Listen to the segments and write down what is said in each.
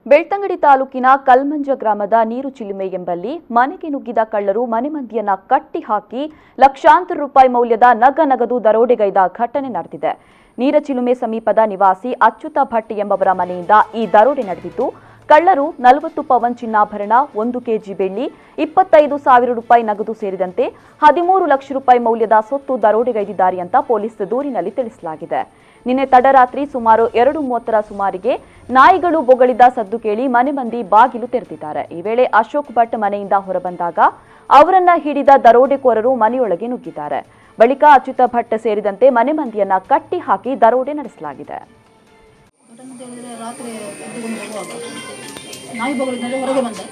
ಬೆಳ್ತಂಗಡಿ ತಾಲೂಕಿನ ಕಲ್ಮಂಜ ಗ್ರಾಮದ ನೀರು ಚಿಲುಮೆ ಎಂಬಲ್ಲಿ ಮನೆಗೆ ನುಗ್ಗಿದ ಕಳ್ಳರು ಮನೆ ಮಂದಿಯನ್ನ ಕಟ್ಟಿ ಹಾಕಿ ಲಕ್ಷಾಂತರ ರೂಪಾಯಿ ಮೌಲ್ಯದ ನಗ ನಗದು ದರೋಡೆಗೈದ ಘಟನೆ ನಡೆದಿದೆ ನೀರಚಿಲುಮೆ ಸಮೀಪದ ನಿವಾಸಿ ಅಚ್ಯುತ ಭಟ್ ಎಂಬವರ ಮನೆಯಿಂದ ಈ ದರೋಡೆ ನಡೆದಿದ್ದು ಕಳ್ಳರು ನಲವತ್ತು ಪವನ್ ಚಿನ್ನಾಭರಣ ಒಂದು ಕೆಜಿ ಬೆಳ್ಳಿ ಇಪ್ಪತ್ತೈದು ಸಾವಿರ ರೂಪಾಯಿ ನಗದು ಸೇರಿದಂತೆ ಹದಿಮೂರು ಲಕ್ಷ ರೂಪಾಯಿ ಮೌಲ್ಯದ ಸೊತ್ತು ದರೋಡೆಗೈದಿದ್ದಾರೆ ಅಂತ ಪೊಲೀಸ್ ದೂರಿನಲ್ಲಿ ತಿಳಿಸಲಾಗಿದೆ ನಿನ್ನೆ ತಡರಾತ್ರಿ ಸುಮಾರು ಎರಡು ಮೂವತ್ತರ ಸುಮಾರಿಗೆ ನಾಯಿಗಳು ಬೊಗಳಿದ ಸದ್ದು ಕೇಳಿ ಮನೆ ಮಂದಿ ಬಾಗಿಲು ತೆರೆದಿದ್ದಾರೆ ಈ ವೇಳೆ ಅಶೋಕ್ ಭಟ್ ಮನೆಯಿಂದ ಹೊರಬಂದಾಗ ಅವರನ್ನ ಹಿಡಿದ ದರೋಡೆಕೋರರು ಮನೆಯೊಳಗೆ ನುಗ್ಗಿದ್ದಾರೆ ಬಳಿಕ ಅಚ್ಯುತ ಭಟ್ ಸೇರಿದಂತೆ ಮನೆ ಮಂದಿಯನ್ನ ಕಟ್ಟಿ ಹಾಕಿ ದರೋಡೆ ನಡೆಸಲಾಗಿದೆ ಘಟನೆ ಅಂತ ಹೇಳಿದರೆ ರಾತ್ರಿ ಎದ್ದುಕೊಂಡು ಹೋಗುವಾಗ ನಾಯಿ ಬಗಳಿದ್ದರೆ ಹೊರಗೆ ಬಂದೆ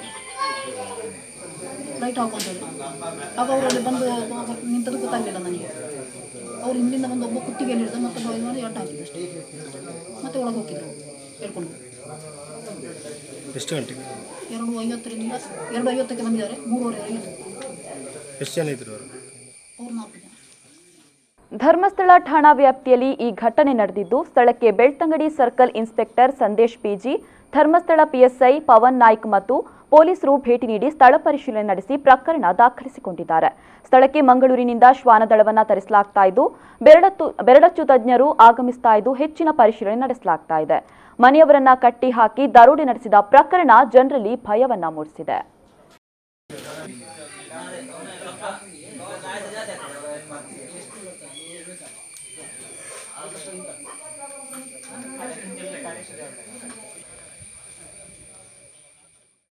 ಲೈಟ್ ಹಾಕೊಂತೇಳಿ ಆಗ ಅವರಲ್ಲಿ ಬಂದು ನಿಂತದ್ದು ಗೊತ್ತಾಗಲಿಲ್ಲ ನನಗೆ ಅವ್ರು ಹಿಂದಿಂದ ಬಂದು ಒಬ್ಬ ಕುತ್ತಿಗೆಯಲ್ಲಿ ಹಿಡಿದು ಮತ್ತೊಬ್ಬ ಇದು ಮಾಡಿ ಅಡ್ಡ ಹಾಕಿದ್ದು ಅಷ್ಟೇ ಮತ್ತೆ ಒಳಗೆ ಹೋಗಿದ್ರು ಹೇಳ್ಕೊಂಡು ಎಷ್ಟು ಗಂಟೆಗೆ ಎರಡು ಐವತ್ತರಿಂದ ಎರಡು ಐವತ್ತಕ್ಕೆ ಬಂದಿದ್ದಾರೆ ಮೂರುವರೆವರೆಗೆ ಇದ್ರು ಎಷ್ಟು ಜನ ಇದ್ರು ಅವರು ಅವ್ರು ನಾಲ್ಕು ಜನ ಧರ್ಮಸ್ಥಳ ಠಾಣಾ ವ್ಯಾಪ್ತಿಯಲ್ಲಿ ಈ ಘಟನೆ ನಡೆದಿದ್ದು ಸ್ಥಳಕ್ಕೆ Belthangady circle inspector Sandesh PG Dharmasthala PSI Pavan Naik ಮತ್ತು ಪೊಲೀಸರು ಭೇಟಿ ನೀಡಿ ಸ್ಥಳ ಪರಿಶೀಲನೆ ನಡೆಸಿ ಪ್ರಕರಣ ದಾಖಲಿಸಿಕೊಂಡಿದ್ದಾರೆ ಸ್ಥಳಕ್ಕೆ ಮಂಗಳೂರಿನಿಂದ ಶ್ವಾನದಳವನ್ನ ತರಿಸಲಾಗ್ತಾ ಇದ್ದು ಬೆರಡತ್ತು ಬೆರಡಚ್ಚು ತಜ್ಞರು ಆಗಮಿಸ್ತಾ ಇದ್ದು ಹೆಚ್ಚಿನ ಪರಿಶೀಲನೆ ನಡೆಸಲಾಗ್ತಾ ಇದೆ ಮನೆಯವರನ್ನ ಕಟ್ಟಿ ಹಾಕಿ ದರೋಡೆ ನಡೆಸಿದ ಪ್ರಕರಣ ಜನರಲ್ಲಿ ಭಯವನ್ನ ಮೂಡಿಸಿದೆ